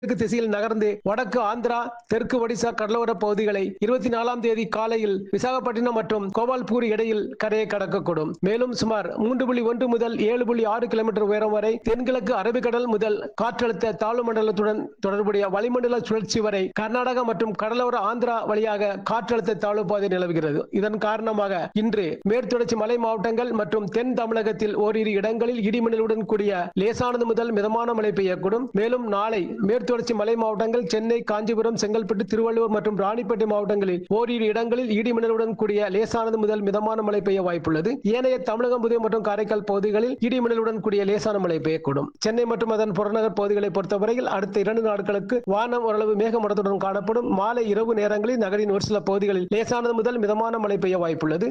தெற்கு திசையில் நகர்ந்து வடக்கு ஆந்திரா தெற்கு ஒடிசா கடலோர பகுதிகளை இருபத்தி நாலாம் தேதி காலையில் விசாகப்பட்டினம் மற்றும் கோபால்பூர் இடையில் கரையை கடக்கக்கூடும் மேலும் சுமார் மூன்று புள்ளி ஒன்று முதல் ஏழு புள்ளி ஆறு கிலோமீட்டர் உயரம் வரை தென்கிழக்கு அரபிக்கடல் முதல் காற்றழுத்த தாழ்வு மண்டலத்துடன் தொடர்புடைய வளிமண்டல சுழற்சி வரை கர்நாடகா மற்றும் கடலோர ஆந்திரா வழியாக காற்றழுத்த தாழ்வு பாதை நிலவுகிறது இதன் காரணமாக இன்று மேற்குத்தொடர்ச்சி மலை மாவட்டங்கள் மற்றும் தென் தமிழகத்தில் ஓரிரு இடங்களில் இடிமின்னலுடன் கூடிய லேசானது முதல் மிதமான மழை பெய்யக்கூடும் மேலும் நாளை மேற்குத்தொடர்ச்சி மலை மாவட்டங்கள் சென்னை காஞ்சிபுரம் செங்கல்பட்டு திருவள்ளூர் மற்றும் ராணிப்பேட்டை மாவட்டங்களில் ஓரிரு இடங்களில் இடிமின்னலுடன் கூடிய லேசானது முதல் மிதமான மழை பெய்ய வாய்ப்புள்ளது ஏனைய தமிழகம் புதுவை மற்றும் காரைக்கால் பகுதிகளில் இடிமின்னலுடன் கூடிய லேசான மழை பெய்யக்கூடும் சென்னை மற்றும் அதன் புறநகர் பகுதிகளை பொறுத்தவரையில் அடுத்த இரண்டு நாட்களுக்கு வானம் ஓரளவு மேகமூட்டத்துடன் காணப்படும் மாலை இரவு நேரங்களில் நகரின் ஒரு சில பகுதிகளில் லேசானது முதல் மிதமான மழை பெய்ய வாய்ப்புள்ளது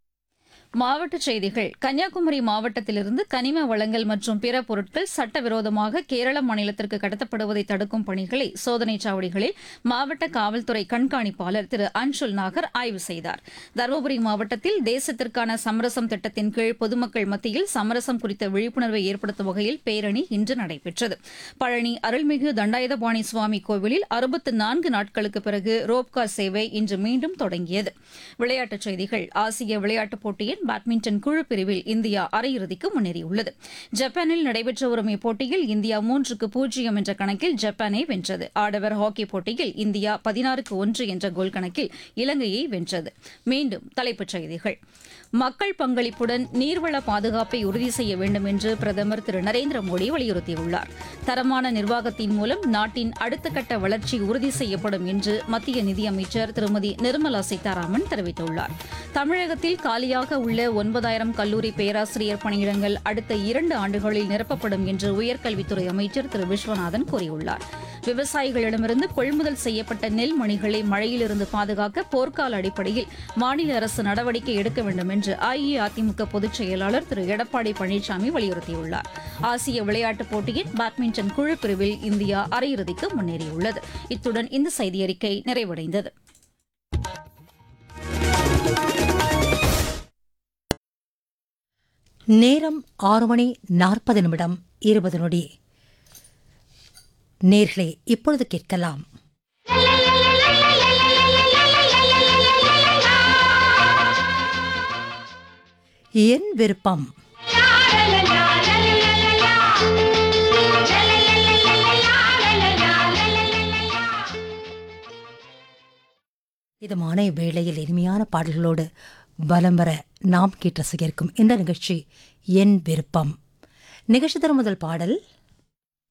மாவட்டச் செய்திகள் கன்னியாகுமரி மாவட்டத்திலிருந்து கனிம வளங்கள் மற்றும் பிற பொருட்கள் சட்டவிரோதமாக கேரள மாநிலத்திற்கு கடத்தப்படுவதை தடுக்கும் பணிகளை சோதனைச் சாவடிகளில் மாவட்ட காவல்துறை கண்காணிப்பாளர் திரு அன்சுல் நாகர் ஆய்வு செய்தார் தருமபுரி மாவட்டத்தில் தேசத்திற்கான சமரசம் திட்டத்தின் கீழ் பொதுமக்கள் மத்தியில் சமரசம் குறித்த விழிப்புணர்வை ஏற்படுத்தும் வகையில் பேரணி இன்று நடைபெற்றது பழனி அருள்மிகு தண்டாயுதபாணி சுவாமி கோவிலில் அறுபத்து நான்கு நாட்களுக்கு பிறகு ரோப்கார் சேவை இன்று மீண்டும் தொடங்கியது விளையாட்டுச் செய்திகள் ஆசிய விளையாட்டுப் போட்டியின் பேட்மிண்டன் குழு பிரிவில் இந்தியா அரையிறுதிக்கு முன்னேறியுள்ளது ஜப்பானில் நடைபெற்று வரும் இப்போட்டியில் இந்தியா மூன்றுக்கு பூஜ்ஜியம் என்ற கணக்கில் ஜப்பானை வென்றது ஆடவர் ஹாக்கி போட்டியில் இந்தியா பதினாறுக்கு ஒன்று என்ற கோல் கணக்கில் இலங்கையை வென்றது மீண்டும் தலைப்புச் செய்திகள் மக்கள் பங்களிப்புடன் நீர்வள பாதுகாப்பை உறுதி செய்ய வேண்டும் என்று பிரதமர் திரு நரேந்திர மோடி வலியுறுத்தியுள்ளார் தரமான நிர்வாகத்தின் மூலம் நாட்டின் அடுத்த கட்ட வளர்ச்சி உறுதி செய்யப்படும் என்று மத்திய நிதியமைச்சர் திருமதி நிர்மலா சீதாராமன் தெரிவித்துள்ளார் தமிழகத்தில் காலியாக உள்ள ஒன்பதாயிரம் கல்லூரி பேராசிரியர் பணியிடங்கள் அடுத்த இரண்டு ஆண்டுகளில் நிரப்பப்படும் என்று உயர்கல்வித்துறை அமைச்சர் திரு விஸ்வநாதன் கூறியுள்ளார் விவசாயிகளிடமிருந்து கொள்முதல் செய்யப்பட்ட நெல் மணிகளை மழையிலிருந்து பாதுகாக்க போர்க்கால அடிப்படையில் மாநில அரசு நடவடிக்கை எடுக்க வேண்டும் என்று அஇஅதிமுக பொதுச் செயலாளர் திரு எடப்பாடி பழனிசாமி வலியுறுத்தியுள்ளார் ஆசிய விளையாட்டுப் போட்டியின் பேட்மிண்டன் குழு பிரிவில் இந்தியா அரையிறுதிக்கு முன்னேறியுள்ளது இத்துடன் இந்த செய்தியறிக்கை நிறைவடைந்தது நேரம் ஆறு மணி நாற்பது நிமிடம் இருபது நொடி நேர்களே இப்பொழுது கேட்கலாம் என் விருப்பம் இதமான வேளையில் இனிமையான பாடல்களோடு பலம் வர நாம் கேட்டு ரசிக்க இருக்கும் இந்த நிகழ்ச்சி என் விருப்பம் நிகழ்ச்சி தரும் முதல் பாடல்